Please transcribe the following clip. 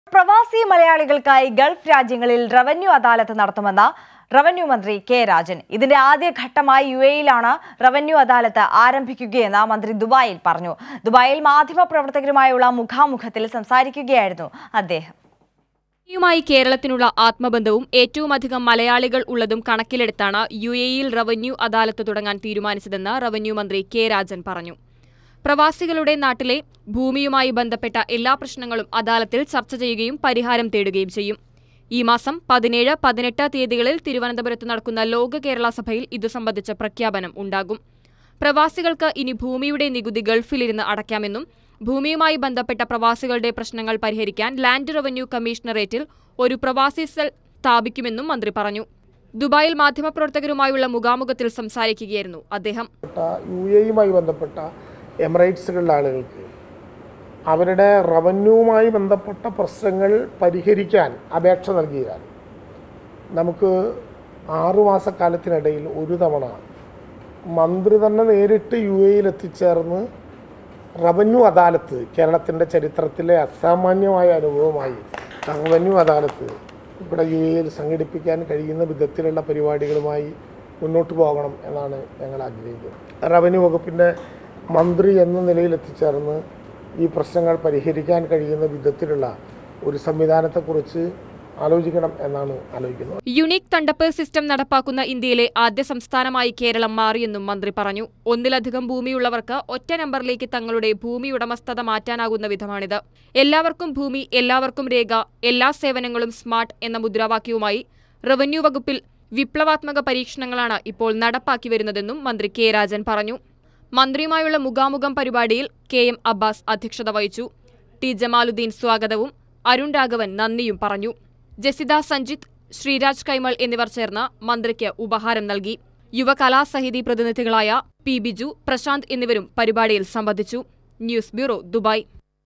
പ്രവാസി മലയാളികൾക്കായി ഗൾഫ് രാജ്യങ്ങളിൽ റവന്യൂ അദാലത്ത് നടത്തുമെന്ന് റവന്യൂ മന്ത്രി കെ രാജൻ ഇതിന്റെ ആദ്യ ഘട്ടമായി യു എയിലാണ് റവന്യൂ അദാലത്ത് ആരംഭിക്കുകയെന്ന് മന്ത്രി ദുബായിൽ പറഞ്ഞു ദുബായിൽ മാധ്യമപ്രവർത്തകരുമായുള്ള മുഖാമുഖത്തിൽ സംസാരിക്കുകയായിരുന്നു അദ്ദേഹം യുമായി കേരളത്തിനുള്ള ആത്മബന്ധവും ഏറ്റവുമധികം മലയാളികൾ ഉള്ളതും കണക്കിലെടുത്താണ് യു എയിൽ റവന്യൂ അദാലത്ത് തുടങ്ങാൻ തീരുമാനിച്ചതെന്ന് റവന്യൂ മന്ത്രി കെ രാജൻ പറഞ്ഞു പ്രവാസികളുടെ നാട്ടിലെ ഭൂമിയുമായി ബന്ധപ്പെട്ട എല്ലാ പ്രശ്നങ്ങളും അദാലത്തിൽ ചർച്ച ചെയ്യുകയും പരിഹാരം തേടുകയും ചെയ്യും ഈ മാസം പതിനേഴ് പതിനെട്ട് തീയതികളിൽ തിരുവനന്തപുരത്ത് നടക്കുന്ന ലോക കേരള സഭയിൽ ഇതു സംബന്ധിച്ച പ്രഖ്യാപനം ഉണ്ടാകും പ്രവാസികൾക്ക് ഇനി ഭൂമിയുടെ നികുതി ഗൾഫിലിരുന്ന് അടയ്ക്കാമെന്നും ഭൂമിയുമായി ബന്ധപ്പെട്ട പ്രവാസികളുടെ പ്രശ്നങ്ങൾ പരിഹരിക്കാൻ ലാൻഡ് റവന്യൂ കമ്മീഷണറേറ്റിൽ ഒരു പ്രവാസി സെൽ സ്ഥാപിക്കുമെന്നും മന്ത്രി പറഞ്ഞു ദുബായിൽ മാധ്യമപ്രവർത്തകരുമായുള്ള മുഖാമുഖത്തിൽ സംസാരിക്കുകയായിരുന്നു അദ്ദേഹം യു എയുമായി ബന്ധപ്പെട്ട എമിറേറ്റ്സുകളിലെ ആളുകൾക്ക് അവരുടെ റവന്യൂവുമായി ബന്ധപ്പെട്ട പ്രശ്നങ്ങൾ പരിഹരിക്കാൻ അപേക്ഷ നൽകിയാൽ നമുക്ക് ആറുമാസക്കാലത്തിനിടയിൽ ഒരു തവണ മന്ത്രി തന്നെ നേരിട്ട് യു എയിൽ എത്തിച്ചേർന്ന് റവന്യൂ അദാലത്ത് കേരളത്തിൻ്റെ ചരിത്രത്തിലെ അസാമാന്യമായ അനുഭവമായി റവന്യൂ അദാലത്ത് ഇവിടെ യു എയിൽ സംഘടിപ്പിക്കാൻ കഴിയുന്ന വിധത്തിലുള്ള പരിപാടികളുമായി മുന്നോട്ട് പോകണം എന്നാണ് ഞങ്ങൾ ആഗ്രഹിക്കുന്നത് റവന്യൂ വകുപ്പിൻ്റെ മന്ത്രി എന്ന നിലയിൽ എത്തിച്ചേർന്ന് ഈ പ്രശ്നങ്ങൾ പരിഹരിക്കാൻ കഴിയുന്ന വിധത്തിലുള്ള ഒരു സംവിധാനത്തെക്കുറിച്ച് ആലോചിക്കണം എന്നാണ് ആലോചിക്കുന്നത് യുണീക് തണ്ടപ്പ് സിസ്റ്റം നടപ്പാക്കുന്ന ഇന്ത്യയിലെ ആദ്യ സംസ്ഥാനമായി കേരളം മാറിയെന്നും മന്ത്രി പറഞ്ഞു ഒന്നിലധികം ഭൂമിയുള്ളവർക്ക് ഒറ്റ നമ്പറിലേക്ക് തങ്ങളുടെ ഭൂമി ഉടമസ്ഥത മാറ്റാനാകുന്ന വിധമാണിത് എല്ലാവർക്കും ഭൂമി എല്ലാവർക്കും രേഖ എല്ലാ സേവനങ്ങളും സ്മാർട്ട് എന്ന മുദ്രാവാക്യവുമായി റവന്യൂ വകുപ്പിൽ വിപ്ലവാത്മക പരീക്ഷണങ്ങളാണ് ഇപ്പോൾ നടപ്പാക്കി വരുന്നതെന്നും മന്ത്രി കെ രാജൻ പറഞ്ഞു മന്ത്രിയുമായുള്ള മുഖാമുഖം പരിപാടിയിൽ കെ എം അബ്ബാസ് അധ്യക്ഷത വഹിച്ചു ടി ജമാലുദ്ദീൻ സ്വാഗതവും അരുൺ രാഘവൻ നന്ദിയും പറഞ്ഞു ജസിത സഞ്ജിത്ത് ശ്രീരാജ് കൈമൾ എന്നിവർ ചേർന്ന് മന്ത്രിക്ക് ഉപഹാരം നൽകി യുവകലാസഹിതി പ്രതിനിധികളായ പി ബിജു പ്രശാന്ത് എന്നിവരും പരിപാടിയിൽ സംബന്ധിച്ചു ന്യൂസ് ബ്യൂറോ ദുബായ്